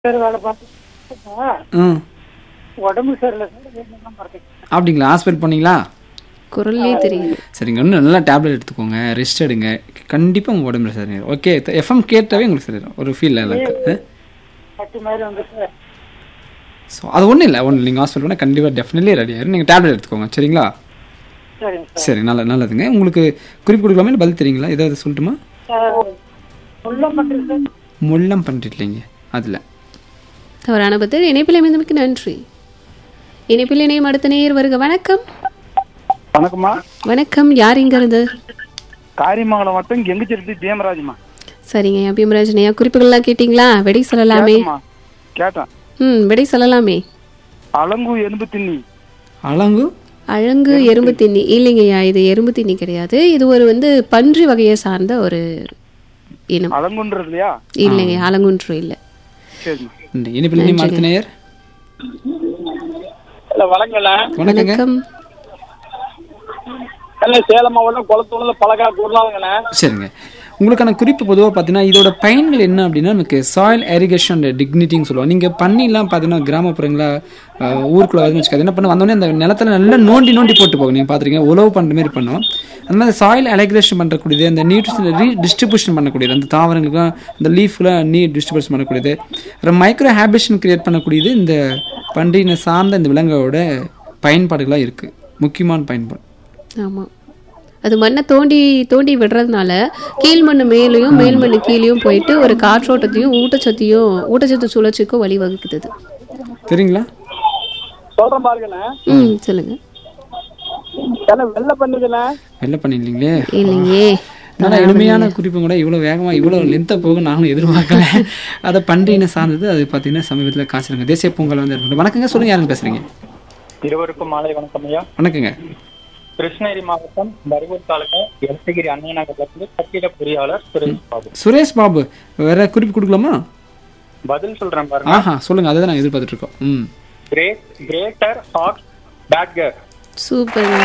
Sir வேலை பார்த்தா ம் உடம்பு சரியில்லை சார் வீட்டுல பார்த்தேன் அப்படிங்களா ஹாஸ்பிட்டல் போனீங்களா குரல்லே தெரியுது சரிங்க இன்னும் நல்லா டேப்லெட் எடுத்துக்கோங்க ரெஸ்ட் எடுங்க கண்டிப்பாக உங்கள் உடம்புல சரி ஓகே எஃப்எம் கேட்டாவே உங்களுக்கு சரிடும் ஒரு ஃபீல் எனக்கு கட்டி மாதிரி வந்து சார் ஸோ அது ஒன்றும் இல்லை ஒன்றும் நீங்கள் ஹாஸ்பிட்டல் போனால் கண்டிப்பாக டெஃபினெட்லி ரெடி ஆயிரும் நீங்கள் டேப்லெட் எடுத்துக்கோங்க சரிங்களா சரிங்க சார் சரி நல்ல நல்லதுங்க உங்களுக்கு குறிப்பு கொடுக்கலாமா இல்லை பதில் தெரியுங்களா ஏதாவது சொல்லட்டுமா சார் முள்ளம் பண்ணுறேன் சார் முள்ளம் பண்ணிட்டீங்க அதில் தவறான பதில் இணைப்பில் அமைந்தமைக்கு நன்றி இணைப்பில் இணையம் அடுத்த நேர் வருக வணக்கம் வணக்கம்மா வணக்கம் யார் இங்க இருந்து காரியமங்கலம் மட்டும் கெங்குச்சிருத்தி பீமராஜ்மா சரிங்க அபிமராஜனையா குறிப்புகள்லாம் கேட்டிங்களா விடை சொல்லலாமே கேட்டேம்மா. கேட்டேன் ம் விடை சொல்லலாமே அலங்கு எலும்பு திண்ணி அலங்கு அழகு எறும்பு தின்னி இல்லைங்கய்யா இது எறும்பு தின்னி கிடையாது இது ஒரு வந்து பன்றி வகையை சார்ந்த ஒரு இனம் அலங்குன்றது இல்லையா இல்லைங்க அலங்குன்று இல்லை சரிம்மா இந்த இனிப்பில் நீ அடுத்த நேயர் இல்ல வணக்கம்ல வணக்கங்க வணக்கம் இல்ல சேலம் மாவட்டம் குளத்தூர்ல பழகா கூறலாங்கண்ணே சரிங்க உங்களுக்கான குறிப்பு பொதுவாக பார்த்தீங்கன்னா இதோட பயன்கள் என்ன அப்படின்னா நமக்கு சாயில் எரிகேஷன் டிக்னிட்டின்னு சொல்லுவோம் நீங்கள் பண்ணிலாம் பார்த்தீங்கன்னா கிராமப்புறங்களா அஹ், ஊருக்குள்ள வந்து வச்சுக்காது என்ன பண்ண வந்தோடனே அந்த நிலத்துல நல்லா நோண்டி நோண்டி போட்டு போகும் நீங்கள் பார்த்துருக்கீங்க உழவு பண்ணுற மாதிரி பண்ணோம் அந்த மாதிரி சாயில் எலக்ரேஷன் பண்ணுறக்கூடியது அந்த நியூட்ரிஷன் ரீ டிஸ்ட்ரிபியூஷன் பண்ணக்கூடியது அந்த தாவரங்களுக்குலாம் அந்த லீஃப்ல நீர் டிஸ்ட்ரிபியூஷன் பண்ணக்கூடியது அப்புறம் மைக்ரோ ஹேபிஷன் கிரியேட் பண்ணக்கூடியது இந்த பன்றியினை சார்ந்த இந்த விலங்கோட பயன்பாடுகளாக இருக்குது முக்கியமான பயன்பாடு ஆமா அது மண்ணை தோண்டி தோண்டி விடுறதுனால கீழ் மண்ணு மேலேயும் மேல் மண்ணு கீழேயும் போயிட்டு ஒரு காற்றோட்டத்தையும் ஊட்டச்சத்தையும் ஊட்டச்சத்து சுழற்சிக்கும் வழிவகுக்குது அது. தெரியுங்களா சொல்றேன் பாருங்கண்ணே ம் சொல்லுங்க ஏன்னா வெள்ளை பண்ணுதுண்ணே வெள்ளை பண்ணிடலீங்களே இல்லையே நல்லா எளிமையான குறிப்பு கூட இவ்வளோ வேகமாக இவ்வளோ லென்த்தாக போக நானும் எதிர்பார்க்கல அதை பன்றியினை சார்ந்தது அது பார்த்தீங்கன்னா சமீபத்தில் காய்ச்சிருங்க தேசிய பொங்கல் வந்து ஏற்பட்டு வணக்கங்க சொல்லுங்க யாருங்க பேசுறீங்க இருவருக்கும் மாலை வணக்கம் ஐயா வணக்கங்க கிருஷ்ணகிரி மாவட்டம் பருவூர் தாலுகா எலசகிரி அண்ணா நகர்ல இருந்து கட்டிட பொறியாளர் சுரேஷ் பாபு சுரேஷ் பாபு வேற குறிப்பு கொடுக்கலாமா பதில் சொல்றேன் பாருங்க ஆஹா சொல்லுங்க அதை தான் நாங்கள் எதிர்பார்த்துட்டு இருக்கோம் ம் கிரேட் கிரேட்டர் ஹாக் பேட்கர் சூப்பருங்க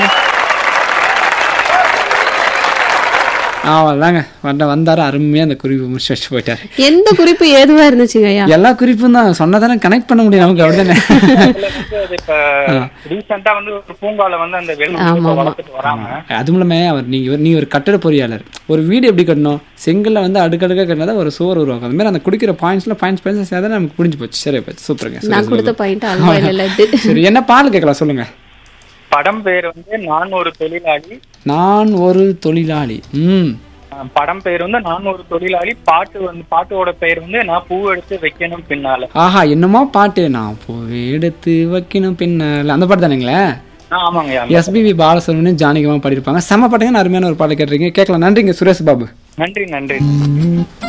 ஆமாம் வந்த வந்தாரு அருமையாக அந்த குறிப்பு முடிச்சு வச்சு போயிட்டாரு எந்த குறிப்பு ஏதுவா இருந்துச்சுங்க ஐயா எல்லா குறிப்பும் தான் சொன்னதானே கனெக்ட் பண்ண முடியும் நமக்கு அப்படிதானே இதுல வந்து அது இப்ப ரீசெண்டா வந்து ஒரு பூங்கால வந்து அந்த ஆமா, வெள்ளம் ஆமா. வளர்த்துட்டு வராங்க அதுவும் இல்லாமல் அவர் நீங்கள் நீ ஒரு கட்டட பொறியாளர் ஒரு வீடு எப்படி கட்டணும் செங்கல்ல வந்து அடுக்கடுக்க கட்டினா ஒரு சுவர் உருவாக்கும் அது மாதிரி அந்த குடிக்கிற பாயிண்ட்ஸ்ல பாயிண்ட்ஸ் பாயிண்ட்ஸ் சேர்த்தா நமக்கு புரிஞ்சு போச்சு சரி போச்சு சூப்பருங்க நான் சுரேஷ் கொடுத்த பாபு. பாயிண்ட் அல்வா இல்ல இது சரி என்ன பால் கேட்கலாம் சொல்லுங்க படம் பேர் வந்து நான் ஒரு தொழிலாளி நான் ஒரு தொழிலாளி ம் அஹ் படம் பேர் வந்து நான் ஒரு தொழிலாளி பாட்டு வந்து பாட்டோட பேர் வந்து நான் பூ எடுத்து வைக்கணும் பின்னால ஆஹா என்னமோ பாட்டு நான் போய் எடுத்து வைக்கணும் பின்னால அந்த பாட்டு தானுங்களே ஆ, ஆமாங்க ஐயா. எஸ்பிபி பாலசுப்ரமணியம் ஜானகிமா பாடியிருப்பாங்க செம பாட்டுங்க அருமையான ஒரு பாட்டு கேட்டிருக்கீங்க கேட்கலாம் நன்றிங்க சுரேஷ் பாபு நன்றி நன்றி